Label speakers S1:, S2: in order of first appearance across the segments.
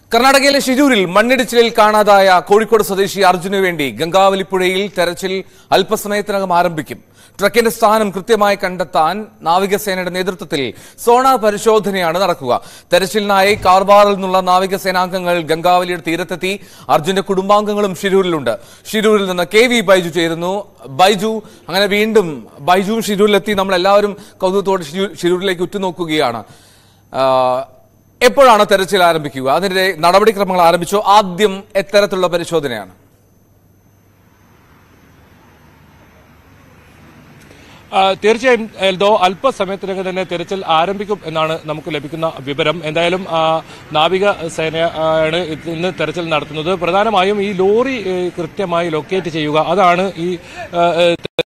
S1: കർണാടകയിലെ ഷിരൂരിൽ മണ്ണിടിച്ചിലിൽ കാണാതായ കോഴിക്കോട് സ്വദേശി അർജുനു വേണ്ടി ഗംഗാവലിപ്പുഴയിൽ തെരച്ചിൽ അല്പസമയത്തിനകം ആരംഭിക്കും ട്രക്കിന്റെ സ്ഥാനം കൃത്യമായി കണ്ടെത്താൻ നാവികസേനയുടെ നേതൃത്വത്തിൽ സോണ പരിശോധനയാണ് നടക്കുക തെരച്ചിലിനായി കാർവാറിൽ നിന്നുള്ള നാവികസേനാംഗങ്ങൾ ഗംഗാവലിയുടെ തീരത്തെത്തി അർജുന്റെ കുടുംബാംഗങ്ങളും ഷിരൂരിലുണ്ട് ഷിരൂരിൽ നിന്ന് കെ വി ബൈജു ചേരുന്നു ബൈജു അങ്ങനെ വീണ്ടും ബൈജുവും ഷിരൂരിലെത്തി നമ്മൾ എല്ലാവരും കൗതുകത്തോടെ ഷിരൂ- ഷിരൂരിലേക്ക് ഉറ്റുനോക്കുകയാണ് ആ, എപ്പോഴാണ് തെരച്ചിൽ ആരംഭിക്കുക അതിന്റെ നടപടിക്രമങ്ങൾ ആരംഭിച്ചോ ആദ്യം എത്തരത്തിലുള്ള പരിശോധനയാണ്
S2: ആ, തീർച്ചയായും എൽദോ അല്പസമയത്തിനകം തന്നെ തെരച്ചിൽ ആരംഭിക്കും എന്നാണ് നമുക്ക് ലഭിക്കുന്ന വിവരം എന്തായാലും ആ, നാവിക സേനയാണ് ഇന്ന് തെരച്ചിൽ നടത്തുന്നത് പ്രധാനമായും ഈ ലോറി ഏ, കൃത്യമായി ലൊക്കേറ്റ് ചെയ്യുക അതാണ് ഈ ആ, ഏ,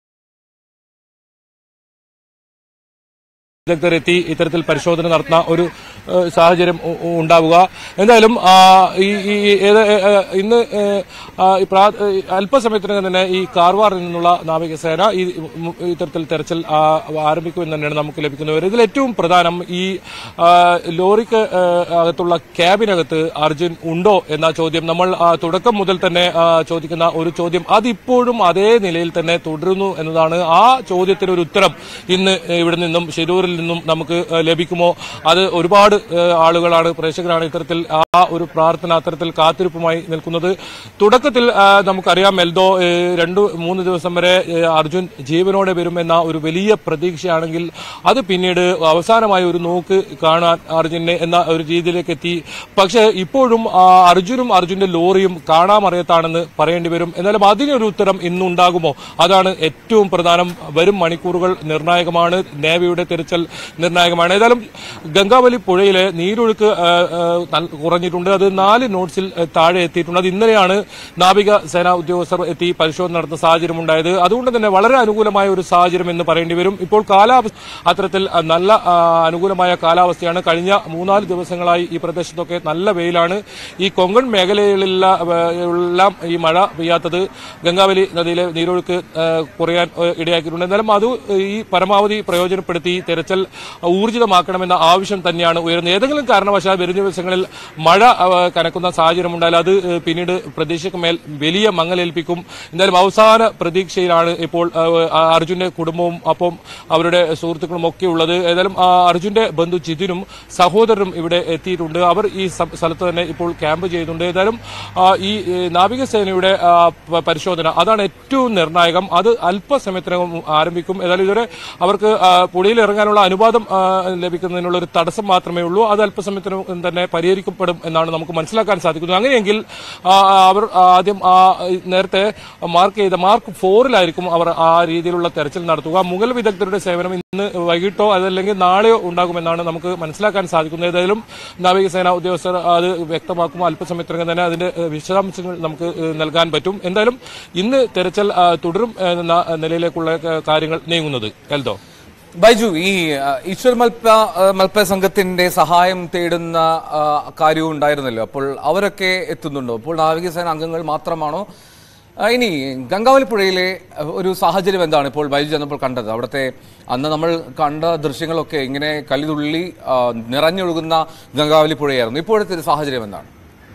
S2: വിദഗ്ധർ എത്തി ഇത്തരത്തിൽ പരിശോധന നടത്തുന്ന ഒരു ഏഹ്, സാഹചര്യം ഉ- ഉ- ഉണ്ടാവുക എന്തായാലും ആ, ഈ ഈ ഏത് ഏ, ഏ, ഇന്ന് ഏ, ആ, ഈ പ്രാ- ഏ, അല്പസമയത്തിനകം തന്നെ ഈ കാർവാറിൽ നിന്നുള്ള നാവികസേന ഈ ഉം, ഇത്തരത്തിൽ തെരച്ചിൽ ആ, ആരംഭിക്കുമെന്ന് തന്നെയാണ് നമുക്ക് ലഭിക്കുന്ന വിവരം ഇതിൽ ഏറ്റവും പ്രധാനം ഈ ആ, ലോറിക്ക് ഏ, അകത്തുള്ള ക്യാബിനകത്ത് അർജുൻ ഉണ്ടോ എന്ന ചോദ്യം നമ്മൾ ആ, തുടക്കം മുതൽ തന്നെ ആ, ചോദിക്കുന്ന ഒരു ചോദ്യം അതിപ്പോഴും അതേ നിലയിൽ തന്നെ തുടരുന്നു എന്നതാണ് ആ ചോദ്യത്തിന് ഒരു ഉത്തരം ഇന്ന് ഇവിടെ നിന്നും ഷിരൂരിൽ നിന്നും നമുക്ക് ഏഹ്, ലഭിക്കുമോ അത് ഒരുപാട് ഏഹ്, ആളുകളാണ് പ്രേക്ഷകരാണ് ഇത്തരത്തിൽ ആ ഒരു പ്രാർത്ഥന അത്തരത്തിൽ കാത്തിരിപ്പുമായി നിൽക്കുന്നത് തുടക്കത്തിൽ ആ, നമുക്കറിയാം എൽദോ ഏഹ്, രണ്ടു മൂന്ന് ദിവസം വരെ ഏഹ്, അർജുൻ ജീവനോടെ വരുമെന്ന ഒരു വലിയ പ്രതീക്ഷയാണെങ്കിൽ അത് പിന്നീട് അവസാനമായി ഒരു നോക്ക് കാണാൻ അർജുനെ എന്ന ഒരു രീതിയിലേക്ക് എത്തി പക്ഷേ ഇപ്പോഴും ആ, അർജുനും അർജുന്റെ ലോറിയും കാണാമറിയത്താണെന്ന് പറയേണ്ടി വരും എന്നാലും അതിനൊരു ഉത്തരം ഇന്നുണ്ടാകുമോ അതാണ് ഏറ്റവും പ്രധാനം വരും മണിക്കൂറുകൾ നിർണായകമാണ് നേവിയുടെ തിരച്ചിൽ നിർണായകമാണ് ഏതായാലും ഗംഗാവലി പുഴയിലെ നീരൊഴുക്ക് ആ, ആ, നൽ- കുറഞ്ഞിട്ടുണ്ട് അത് നാല് നോട്ട്സിൽ ആ, താഴെ എത്തിയിട്ടുണ്ട് അത് ഇന്നലെയാണ് നാവിക സേനാ ഉദ്യോഗസ്ഥർ എത്തി പരിശോധന നടത്തുന്ന സാഹചര്യം ഉണ്ടായത് അതുകൊണ്ട് തന്നെ വളരെ അനുകൂലമായ ഒരു സാഹചര്യം എന്ന് പറയേണ്ടി വരും ഇപ്പോൾ കാലാവസ്ഥ അത്തരത്തിൽ ആ, നല്ല ആ, അനുകൂലമായ കാലാവസ്ഥയാണ് കഴിഞ്ഞ മൂന്നാല് ദിവസങ്ങളായി ഈ പ്രദേശത്തൊക്കെ നല്ല വെയിലാണ് ഈ കൊങ്കൺ മേഖലകളിലെല്ലാം എല്ലാം ഈ മഴ പെയ്യാത്തത് ഗംഗാവലി നദിയിലെ നീരൊഴുക്ക് ആ, കുറയാൻ ആ, ഇടയാക്കിയിട്ടുണ്ട് എന്നാലും അത് ഈ പരമാവധി പ്രയോജനപ്പെടുത്തി തെരച്ചിൽ ഊർജിതമാക്കണമെന്ന ആവശ്യം തന്നെയാണ് ഉയരുന്നത് ഏതെങ്കിലും കാരണവശാൽ വരും ദിവസങ്ങളിൽ മഴ ആ, കനക്കുന്ന സാഹചര്യം ഉണ്ടായാൽ അത് ആ, പിന്നീട് പ്രതീക്ഷയ്ക്ക് മേൽ വലിയ മങ്ങലേൽപ്പിക്കും എന്തായാലും അവസാന പ്രതീക്ഷയിലാണ് ഇപ്പോൾ ആ, ആ, അർജുന്റെ കുടുംബവും ഒപ്പം അവരുടെ സുഹൃത്തുക്കളും ഒക്കെ ഉള്ളത് ഏതായാലും ആ, അർജുന്റെ ബന്ധു ജിതിനും സഹോദരനും ഇവിടെ എത്തിയിട്ടുണ്ട് അവർ ഈ സ- സ്ഥലത്ത് തന്നെ ഇപ്പോൾ ക്യാമ്പ് ചെയ്യുന്നുണ്ട് ഏതായാലും ആ, ഈ ഏ, നാവികസേനയുടെ ആ, പ- പരിശോധന അതാണ് ഏറ്റവും നിർണായകം അത് അല്പസമയത്തിനകം ആരംഭിക്കും ഏതായാലും ഇതുവരെ അവർക്ക് ആ, പുഴയിൽ ഇറങ്ങാനുള്ള അനുവാദം ആ, ലഭിക്കുന്നതിനുള്ള ഒരു തടസ്സം മാത്രമേ ഉള്ളൂ അത് അല്പസമയത്തിനകം തന്നെ പരിഹരിക്കപ്പെടും എന്നാണ് നമുക്ക് മനസ്സിലാക്കാൻ സാധിക്കുന്നത് അങ്ങനെയെങ്കിൽ ആ, അവർ ആദ്യം ആ, നേരത്തെ മാർക്ക് ചെയ്ത മാർക്ക് ഫോറിലായിരിക്കും അവർ ആ രീതിയിലുള്ള തെരച്ചിൽ നടത്തുക മുഗൾ വിദഗ്ധരുടെ സേവനം ഇന്ന് വൈകിട്ടോ അതല്ലെങ്കിൽ നാളെയോ ഉണ്ടാകുമെന്നാണ് നമുക്ക് മനസ്സിലാക്കാൻ സാധിക്കുന്നത് ഏതായാലും നാവികസേന ഉദ്യോഗസ്ഥർ അത് വ്യക്തമാക്കും അല്പസമയത്തിനകം തന്നെ അതിന്റെ ഏഹ്, വിശദാംശങ്ങൾ നമുക്ക് ഏഹ്, നൽകാൻ പറ്റും എന്തായാലും ഇന്ന് തെരച്ചിൽ ആ, തുടരും എന്ന നിലയിലേക്കുള്ള ഏഹ്, കാര്യങ്ങൾ നീങ്ങുന്നത് എൽദോ
S1: ബൈജു ഈ ആ, ഈശ്വർ മൽപ്പ ആ, മൽപ്പ സംഘത്തിന്റെ സഹായം തേടുന്ന ആ, കാര്യവും ഉണ്ടായിരുന്നല്ലോ അപ്പോൾ അവരൊക്കെ എത്തുന്നുണ്ടോ അപ്പോൾ നാവികസേന അംഗങ്ങൾ മാത്രമാണോ ആ, ഇനി ഗംഗാവലി പുഴയിലെ ആ, ഒരു സാഹചര്യം എന്താണ് ഇപ്പോൾ ബൈജു ചെന്നപ്പോൾ കണ്ടത് അവിടുത്തെ അന്ന് നമ്മൾ കണ്ട ദൃശ്യങ്ങളൊക്കെ ഇങ്ങനെ കലിതുള്ളി ആ, നിറഞ്ഞൊഴുകുന്ന ഗംഗാവലി പുഴയായിരുന്നു ഇപ്പോഴത്തെ ഒരു സാഹചര്യം എന്താണ്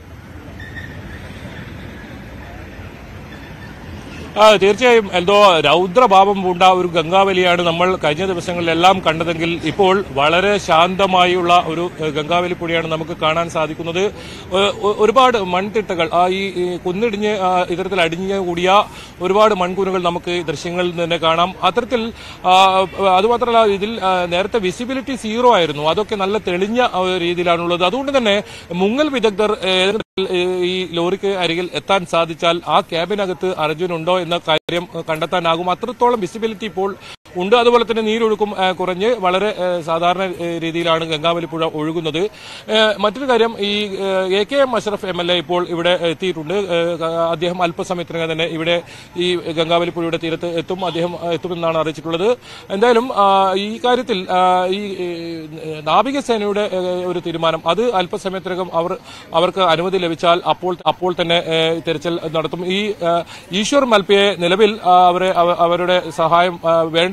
S2: ആ, തീർച്ചയായും എന്തോ രൗദ്രഭാവം പൂണ്ട ഒരു ഗംഗാവലിയാണ് നമ്മൾ കഴിഞ്ഞ ദിവസങ്ങളിലെല്ലാം കണ്ടതെങ്കിൽ ഇപ്പോൾ വളരെ ശാന്തമായുള്ള ഒരു ഏഹ്, ഗംഗാവലി പുഴയാണ് നമുക്ക് കാണാൻ സാധിക്കുന്നത് ഏഹ്, ഒ- ഒരുപാട് മൺതിട്ടകൾ ആ ഈ ഈ കുന്നിടിഞ്ഞ് ആ, ഇത്തരത്തിൽ അടിഞ്ഞ് കൂടിയ ഒരുപാട് മൺകൂനുകൾ നമുക്ക് ഈ ദൃശ്യങ്ങളിൽ തന്നെ കാണാം അത്തരത്തിൽ ആ, അതുമാത്രമല്ല ഇതിൽ ആ, നേരത്തെ വിസിബിലിറ്റി സീറോ ആയിരുന്നു അതൊക്കെ നല്ല തെളിഞ്ഞ ആ, ഒരു രീതിയിലാണുള്ളത് അതുകൊണ്ട് തന്നെ മുങ്ങൽ വിദഗ്ധർ ഏതെങ്കിലും ഏഹ്, ഈ ലോറിക്ക് അരികിൽ എത്താൻ സാധിച്ചാൽ ആ ക്യാബിനകത്ത് അർജുൻ ഉണ്ടോ എന്ന കാര്യം ഏഹ്, കണ്ടെത്താനാകും അത്രത്തോളം വിസിബിലിറ്റി ഇപ്പോൾ ഉണ്ട് അതുപോലെ തന്നെ നീരൊഴുക്കും ഏഹ്, കുറഞ്ഞ് വളരെ ഏഹ്, സാധാരണ ഏഹ്, രീതിയിലാണ് ഗംഗാവലി പുഴ ഒഴുകുന്നത് ഏഹ്, മറ്റൊരു കാര്യം ഈ ഏഹ്, A K M Ashraf M L A ഇപ്പോൾ ഇവിടെ എത്തിയിട്ടുണ്ട് ഏഹ്, അദ്ദേഹം അല്പസമയത്തിനകം തന്നെ ഇവിടെ ഈ ഗംഗാവലി പുഴയുടെ തീരത്ത് എത്തും അദ്ദേഹം ഏഹ്, എത്തുമെന്നാണ് അറിയിച്ചിട്ടുള്ളത് എന്തായാലും ആ, ഈ കാര്യത്തിൽ ആ, ഈ ഏഹ്, നാവികസേനയുടെ ഏഹ്, ഒരു തീരുമാനം അത് അല്പസമയത്തിനകം അവർ അവർക്ക് അനുമതി ലഭിച്ചാൽ അപ്പോൾ അപ്പോൾ തന്നെ ഏഹ്, തെരച്ചിൽ നടത്തും ഈ ഏഹ്, ഈശ്വർ മൽപ്പയെ നിലവിൽ ആ, അവരെ അവ- അവരുടെ സഹായം ആ, വേണ്ട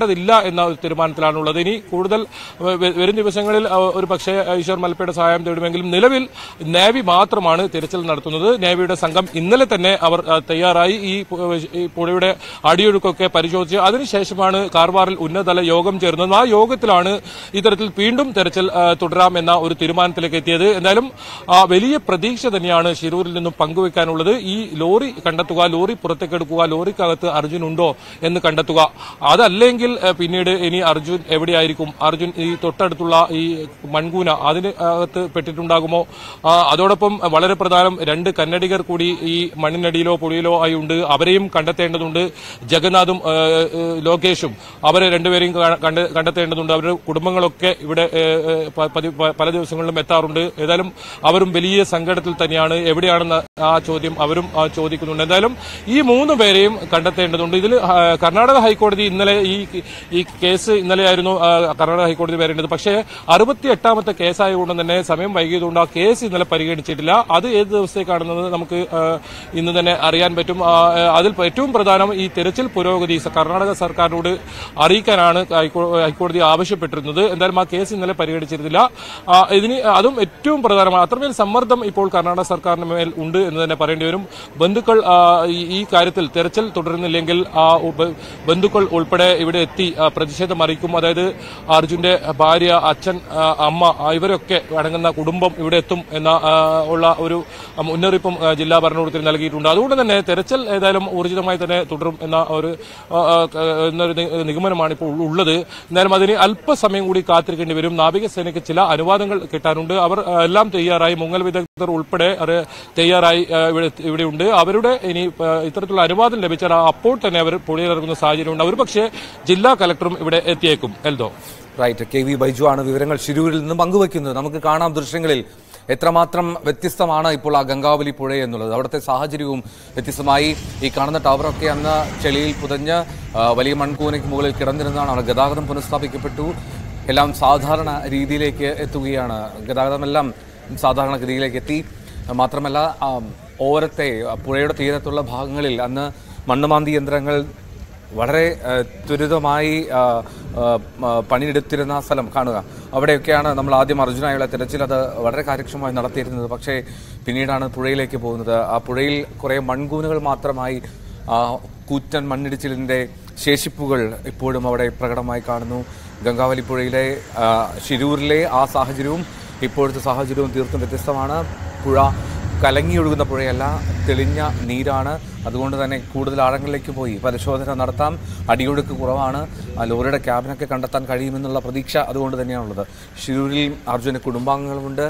S2: ചെയ്യേണ്ടതില്ല എന്ന ഒരു തീരുമാനത്തിലാണുള്ളത് ഇനി കൂടുതൽ വ- വ- വരും ദിവസങ്ങളിൽ അഹ്, ഒരു പക്ഷേ ഈശ്വർ മൽപ്പയുടെ സഹായം തേടുമെങ്കിലും നിലവിൽ നേവി മാത്രമാണ് തിരച്ചിൽ നടത്തുന്നത് നേവിയുടെ സംഘം ഇന്നലെ തന്നെ അവർ അഹ്, തയ്യാറായി ഈ പു- ഈ പുഴയുടെ അടിയൊഴുക്കൊക്കെ പരിശോധിച്ച് അതിനുശേഷമാണ് കാർവാറിൽ ഉന്നതതല യോഗം ചേർന്നത് ആ യോഗത്തിലാണ് ഇത്തരത്തിൽ വീണ്ടും തെരച്ചിൽ അഹ്, തുടരാം എന്ന ഒരു തീരുമാനത്തിലേക്ക് എത്തിയത് എന്തായാലും ആ, വലിയ പ്രതീക്ഷ തന്നെയാണ് ശിരൂരിൽ നിന്നും പങ്കുവെക്കാനുള്ളത് ഈ ലോറി കണ്ടെത്തുക ലോറി പുറത്തേക്കെടുക്കുക ലോറിക്കകത്ത് അർജുൻ ഉണ്ടോ എന്ന് കണ്ടെത്തുക അതല്ലെങ്കിൽ അഹ്, പിന്നീട് ഇനി അർജുൻ എവിടെയായിരിക്കും അർജുൻ ഈ തൊട്ടടുത്തുള്ള ഈ മൺകൂന അതിന് അകത്ത് പെട്ടിട്ടുണ്ടാകുമോ ആ, അതോടൊപ്പം വളരെ പ്രധാനം രണ്ട് കന്നഡികർ കൂടി ഈ മണ്ണിനടിയിലോ പുഴയിലോ ആയി ഉണ്ട് അവരെയും കണ്ടെത്തേണ്ടതുണ്ട് ജഗന്നാഥും ആ, ആ, ലോകേഷും അവരെ രണ്ടുപേരെയും ക- കണ്ടെ- കണ്ടെത്തേണ്ടതുണ്ട് അവരുടെ കുടുംബങ്ങളൊക്കെ ഇവിടെ ഏ, ഏ, പ- പതി- പ- പല ദിവസങ്ങളിലും എത്താറുണ്ട് ഏതായാലും അവരും വലിയ സങ്കടത്തിൽ തന്നെയാണ് എവിടെയാണെന്ന് ആ ചോദ്യം അവരും ആ, ചോദിക്കുന്നുണ്ട് എന്തായാലും ഈ മൂന്ന് പേരെയും കണ്ടെത്തേണ്ടതുണ്ട് ഇതിൽ ആ, കർണാടക ഹൈക്കോടതി ഇന്നലെ ഈ ഈ കേസ് ഇന്നലെയായിരുന്നു ആ, കർണാടക ഹൈക്കോടതി വരേണ്ടത് പക്ഷേ അറുപത്തി എട്ടാമത്തെ കേസായതുകൊണ്ട് തന്നെ സമയം വൈകിയതുകൊണ്ട് ആ കേസ് ഇന്നലെ പരിഗണിച്ചിട്ടില്ല അത് ഏത് ദിവസത്തേക്കാണെന്നത് നമുക്ക് ആ, ഇന്ന് തന്നെ അറിയാൻ പറ്റും ആ, അതിൽ ഏറ്റവും പ്രധാനം ഈ തെരച്ചിൽ പുരോഗതി സ- കർണാടക സർക്കാരിനോട് അറിയിക്കാനാണ് ഹൈക്കോ- ഹൈക്കോടതി ആവശ്യപ്പെട്ടിരുന്നത് എന്തായാലും ആ കേസ് ഇന്നലെ പരിഗണിച്ചിരുന്നില്ല ആ, ഇതിന് അതും ഏറ്റവും പ്രധാനമാണ് അത്രമേൽ സമ്മർദ്ദം ഇപ്പോൾ കർണാടക സർക്കാരിന് മേൽ ഉണ്ട് എന്ന് തന്നെ പറയേണ്ടി വരും ബന്ധുക്കൾ ആ, ഈ- ഈ കാര്യത്തിൽ തെരച്ചിൽ തുടരുന്നില്ലെങ്കിൽ ആ ഉപ- ബന്ധുക്കൾ ഉൾപ്പെടെ ഇവിടെ എത്തി ആ, പ്രതിഷേധം അറിയിക്കും അതായത് അർജുന്റെ ഭാര്യ അച്ഛൻ ആ, അമ്മ ആ, ഇവരൊക്കെ അടങ്ങുന്ന കുടുംബം ഇവിടെ എത്തും എന്ന ആ, ഉള്ള ഒരു മുന്നറിയിപ്പും ആ, ജില്ലാ ഭരണകൂടത്തിന് നൽകിയിട്ടുണ്ട് അതുകൊണ്ട് തന്നെ തെരച്ചിൽ ഏതായാലും ഊർജിതമായി തന്നെ തുടരും എന്ന ഒരു ആ, ആ, എന്നൊരു നി- നിഗമനമാണ് ഇപ്പോൾ ഉള്ളത് എന്നാലും അതിന് അല്പസമയം കൂടി കാത്തിരിക്കേണ്ടി വരും നാവികസേനയ്ക്ക് ചില അനുവാദങ്ങൾ കിട്ടാനുണ്ട് അവർ ആ, എല്ലാം തയ്യാറായി മുങ്ങൽ വിദഗ്ധർ ഉൾപ്പെടെ അത് തയ്യാറായി ആ, ഇവിടെ ഇവിടെയുണ്ട് അവരുടെ ഇനി ആ, ഇത്തരത്തിലുള്ള അനുവാദം ലഭിച്ചാൽ ആ അപ്പോൾ തന്നെ അവർ പുഴയിലിറങ്ങുന്ന സാഹചര്യമുണ്ട് അവർ പക്ഷേ ജില്ലാ കലക്ടറും ഇവിടെ എത്തിയേക്കും എൽദോ
S1: റൈറ്റ് കെ വി ബൈജു ആണ് വിവരങ്ങൾ ശിരൂരിൽ നിന്ന് പങ്കുവയ്ക്കുന്നത് നമുക്ക് കാണാം ദൃശ്യങ്ങളിൽ എത്രമാത്രം വ്യത്യസ്തമാണ് ഇപ്പോൾ ആ ഗംഗാവലി പുഴ എന്നുള്ളത് അവിടുത്തെ സാഹചര്യവും വ്യത്യസ്തമായി ഈ കാണുന്ന ടവറൊക്കെ അന്ന് ചെളിയിൽ പുതഞ്ഞ് ആ, വലിയ മൺകൂനയ്ക്ക് മുകളിൽ കിടന്നിരുന്നതാണ് അവിടെ ഗതാഗതം പുനഃസ്ഥാപിക്കപ്പെട്ടു എല്ലാം സാധാരണ രീതിയിലേക്ക് എത്തുകയാണ് ഗതാഗതമെല്ലാം സാധാരണഗതിയിലേക്ക് എത്തി മാത്രമല്ല ആ, ഓരത്തെ ആ, പുഴയുടെ തീരത്തുള്ള ഭാഗങ്ങളിൽ അന്ന് മണ്ണുമാന്തി യന്ത്രങ്ങൾ വളരെ ആ, ത്വരിതമായി ആ, ആ, ആ, പണിയെടുത്തിരുന്ന ആ സ്ഥലം കാണുക അവിടെയൊക്കെയാണ് നമ്മൾ ആദ്യം അർജുനായുള്ള തിരച്ചിൽ അത് വളരെ കാര്യക്ഷമമായി നടത്തിയിരുന്നത് പക്ഷേ പിന്നീടാണ് പുഴയിലേക്ക് പോകുന്നത് ആ പുഴയിൽ കുറേ മൺകൂനുകൾ മാത്രമായി ആ കൂറ്റൻ മണ്ണിടിച്ചിലിൻ്റെ ശേഷിപ്പുകൾ ഇപ്പോഴും അവിടെ പ്രകടമായി കാണുന്നു ഗംഗാവലി പുഴയിലെ ആ, ശിരൂരിലെ ആ സാഹചര്യവും ഇപ്പോഴത്തെ സാഹചര്യവും തീർത്തും വ്യത്യസ്തമാണ് പുഴ കലങ്ങിയൊഴുകുന്ന പുഴയല്ല തെളിഞ്ഞ നീരാണ് അതുകൊണ്ട് തന്നെ കൂടുതൽ ആഴങ്ങളിലേക്ക് പോയി പരിശോധന നടത്താം അടിയൊഴുക്ക് കുറവാണ് ആ ലോറിയുടെ ക്യാബിനൊക്കെ കണ്ടെത്താൻ കഴിയുമെന്നുള്ള പ്രതീക്ഷ അതുകൊണ്ട് തന്നെയാണുള്ളത് ഷിരൂരിൽ അർജുന കുടുംബാംഗങ്ങളുണ്ട്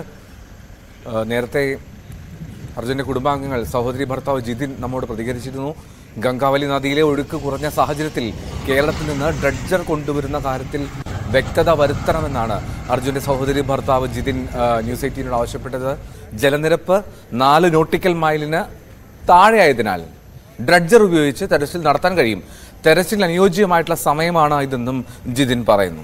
S1: ആ, നേരത്തെ അർജുന്റെ കുടുംബാംഗങ്ങൾ സഹോദരി ഭർത്താവ് ജിതിൻ നമ്മോട് പ്രതികരിച്ചിരുന്നു ഗംഗാവലി നദിയിലെ ഒഴുക്ക് കുറഞ്ഞ സാഹചര്യത്തിൽ കേരളത്തിൽ നിന്ന് ഡ്രഡ്ജർ കൊണ്ടുവരുന്ന കാര്യത്തിൽ വ്യക്തത വരുത്തണമെന്നാണ് അർജുന്റെ സഹോദരി ഭർത്താവ് ജിതിൻ ആ, ന്യൂസ് എയ്റ്റീനോട് ആവശ്യപ്പെട്ടത് ജലനിരപ്പ് നാല് നോട്ടിക്കൽ മൈലിന് താഴെയായതിനാൽ ഡ്രഡ്ജർ ഉപയോഗിച്ച് തെരച്ചിൽ നടത്താൻ കഴിയും തെരച്ചിൽ അനുയോജ്യമായിട്ടുള്ള സമയമാണ് ഇതെന്നും ജിതിൻ പറയുന്നു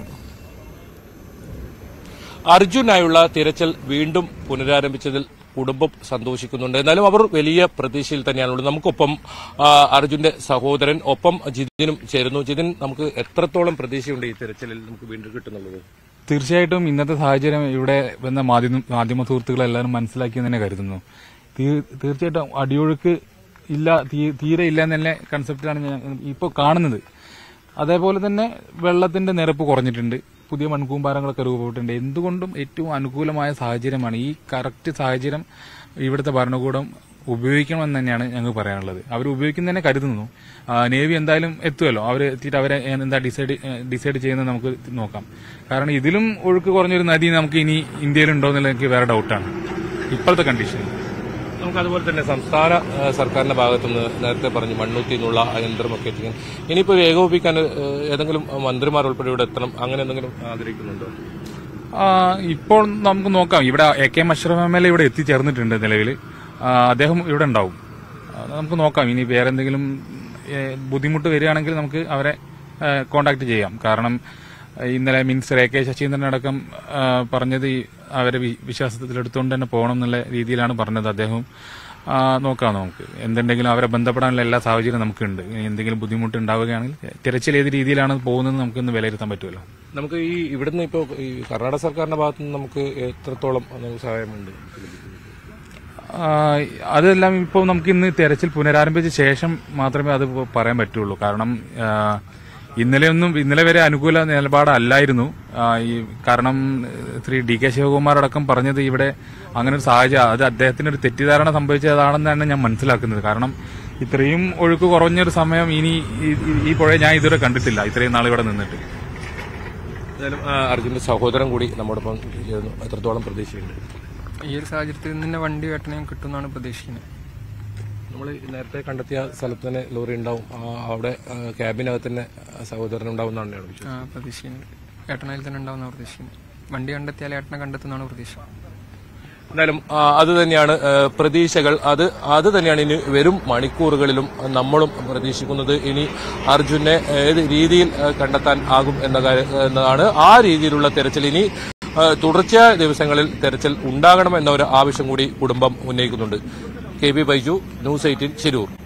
S2: അർജുനായുള്ള തിരച്ചിൽ വീണ്ടും പുനരാരംഭിച്ചതിൽ കുടുംബം സന്തോഷിക്കുന്നുണ്ട് എന്നാലും അവർ വലിയ പ്രതീക്ഷയിൽ തന്നെയാണുള്ളത് നമുക്കൊപ്പം ആ, അർജുന്റെ സഹോദരൻ ഒപ്പം ജിതിനും ചേരുന്നു ജിതിൻ നമുക്ക് എത്രത്തോളം പ്രതീക്ഷയുണ്ട് ഈ തിരച്ചിലിൽ നമുക്ക് വീണ്ടും കിട്ടുന്നുള്ളത്
S3: തീർച്ചയായിട്ടും ഇന്നത്തെ സാഹചര്യം ഇവിടെ വന്ന മാധ്യമ മാധ്യമ സുഹൃത്തുക്കളെല്ലാവരും മനസ്സിലാക്കിയെന്ന് തന്നെ കരുതുന്നു തീ- തീർച്ചയായിട്ടും അടിയൊഴുക്ക് ഇല്ല തീ- തീരെ ഇല്ല എന്നുള്ള കൺസെപ്റ്റിലാണ് ഞാൻ ഇപ്പോൾ കാണുന്നത് അതേപോലെ തന്നെ വെള്ളത്തിന്റെ നിരപ്പ് കുറഞ്ഞിട്ടുണ്ട് പുതിയ മൺകൂമ്പാരങ്ങളൊക്കെ രൂപപ്പെട്ടിട്ടുണ്ട് എന്തുകൊണ്ടും ഏറ്റവും അനുകൂലമായ സാഹചര്യമാണ് ഈ കറക്റ്റ് സാഹചര്യം ഇവിടുത്തെ ഭരണകൂടം ഉപയോഗിക്കണമെന്ന് തന്നെയാണ് ഞങ്ങൾ പറയാനുള്ളത് അവർ ഉപയോഗിക്കുന്നതന്നെ കരുതുന്നു ആ, നേവി എന്തായാലും എത്തുമല്ലോ അവർ എത്തിയിട്ട് അവരെ എന്താ ഡിസൈഡ് ഡിസൈഡ് ചെയ്യുന്നത് നമുക്ക് നോക്കാം കാരണം ഇതിലും ഒഴുക്ക് കുറഞ്ഞൊരു നദി നമുക്ക് ഇനി ഇന്ത്യയിലുണ്ടോ എന്നുള്ളത് എനിക്ക് വേറെ ഡൗട്ടാണ് ഇപ്പോഴത്തെ കണ്ടീഷൻ
S2: നമുക്ക് അതുപോലെ തന്നെ സംസ്ഥാന ആ, സർക്കാരിന്റെ ഭാഗത്തുനിന്ന് നേരത്തെ പറഞ്ഞു മണ്ണൂത്തി എന്നുള്ള ആ യന്ത്രമൊക്കെ എത്തിക്കാൻ ഇനിയിപ്പോൾ ഏകോപിപ്പിക്കാൻ ആ, ഏതെങ്കിലും മന്ത്രിമാർ ഉൾപ്പെടെ ഇവിടെ എത്തണം അങ്ങനെ എന്തെങ്കിലും ആഗ്രഹിക്കുന്നുണ്ടോ
S3: ആ, ഇപ്പോൾ നമുക്ക് നോക്കാം ഇവിടെ A K Mashraf M L A ഇവിടെ എത്തിച്ചേർന്നിട്ടുണ്ട് നിലവിൽ അദ്ദേഹം ഇവിടെ ഉണ്ടാവും ആ, നമുക്ക് നോക്കാം ഇനി വേറെ എന്തെങ്കിലും ഏ, ബുദ്ധിമുട്ട് വരികയാണെങ്കിൽ നമുക്ക് അവരെ കോണ്ടാക്ട് ചെയ്യാം കാരണം ഏ, ഇന്നലെ മിനിസ്റ്റർ എ കെ ശശീന്ദ്രൻ അടക്കം ആ, പറഞ്ഞത് ഈ അവരെ വി- വിശ്വാസത്തിലെടുത്തുകൊണ്ട് തന്നെ പോകണം എന്നുള്ള രീതിയിലാണ് പറഞ്ഞത് അദ്ദേഹം ആ, നോക്കാം നമുക്ക് എന്തുണ്ടെങ്കിലും അവരെ ബന്ധപ്പെടാനുള്ള എല്ലാ സാഹചര്യവും നമുക്കുണ്ട് ഇനി എന്തെങ്കിലും ബുദ്ധിമുട്ട് ഉണ്ടാവുകയാണെങ്കിൽ തിരച്ചിൽ ഏത് രീതിയിലാണ് പോകുന്നത് നമുക്കൊന്ന് വിലയിരുത്താൻ പറ്റുമല്ലോ
S2: നമുക്ക് ഈ ഇവിടുന്ന് ഇപ്പോൾ ഈ കർണാടക സർക്കാരിന്റെ ഭാഗത്ത് നിന്ന് നമുക്ക് എത്രത്തോളം നമുക്ക് സഹായമുണ്ട്
S3: ആ, അതെല്ലാം ഇപ്പോൾ നമുക്ക് ഇന്ന് തെരച്ചിൽ പുനരാരംഭിച്ച ശേഷം മാത്രമേ അത് ഇപ്പോ പറയാൻ പറ്റുള്ളൂ കാരണം ആ, ഇന്നലെയൊന്നും ഇന്നലെ വരെ അനുകൂല നിലപാടല്ലായിരുന്നു ആ, ഈ കാരണം ശ്രീ ഡി കെ ശിവകുമാർ അടക്കം പറഞ്ഞത് ഇവിടെ അങ്ങനെ ഒരു സാഹചര്യം അത് അദ്ദേഹത്തിന് ഒരു തെറ്റിദ്ധാരണ സംഭവിച്ചതാണെന്നാണ് ഞാൻ മനസ്സിലാക്കുന്നത് കാരണം ഇത്രയും ഒഴുക്ക് കുറഞ്ഞൊരു സമയം ഇനി ഈ- ഈ- ഈ പുഴ ഞാൻ ഇതുവരെ കണ്ടിട്ടില്ല ഇത്രയും നാൾ ഇവിടെ നിന്നിട്ട്
S2: എന്തായാലും ആ, അർജുന്റെ സഹോദരൻ കൂടി നമ്മോടൊപ്പം ചേർന്നു. എത്രത്തോളം പ്രതീക്ഷയുണ്ട്
S4: ഈ ഒരു സാഹചര്യത്തിൽ നിന്ന് വണ്ടി വെട്ടണം കിട്ടുമെന്നാണ് പ്രതീക്ഷിക്കുന്നത്
S2: നമ്മൾ നേരത്തെ കണ്ടെത്തിയ സ്ഥലത്ത് തന്നെ ലോറി ഉണ്ടാവും ആ, അവിടെ ആ, ക്യാബിനകത്ത് തന്നെ സഹോദരൻ ഉണ്ടാവും എന്നാണ് ഞാൻ വിളിച്ചത്
S4: ആ, പ്രതീക്ഷിക്കുന്നത് ഏട്ടനയിൽ തന്നെ ഉണ്ടാവുന്ന പ്രതീക്ഷിക്കുന്നത് വണ്ടി കണ്ടെത്തിയാൽ ഏട്ടനെ കണ്ടെത്തുന്നതാണ് പ്രതീക്ഷ
S2: എന്തായാലും ആ, അത് തന്നെയാണ് ആ, പ്രതീക്ഷകൾ അത് അത് തന്നെയാണ് ഇനി വരും മണിക്കൂറുകളിലും നമ്മളും പ്രതീക്ഷിക്കുന്നത് ഇനി അർജുനെ ഏത് രീതിയിൽ ആ, കണ്ടെത്താൻ ആകും എന്ന കാര്യം എന്നതാണ് ആ രീതിയിലുള്ള തെരച്ചിൽ ഇനി ആ, തുടർച്ചയായ ദിവസങ്ങളിൽ തെരച്ചിൽ ഉണ്ടാകണം എന്ന ഒരു ആവശ്യം കൂടി കുടുംബം ഉന്നയിക്കുന്നുണ്ട് K B Baiju news eighteen Shirur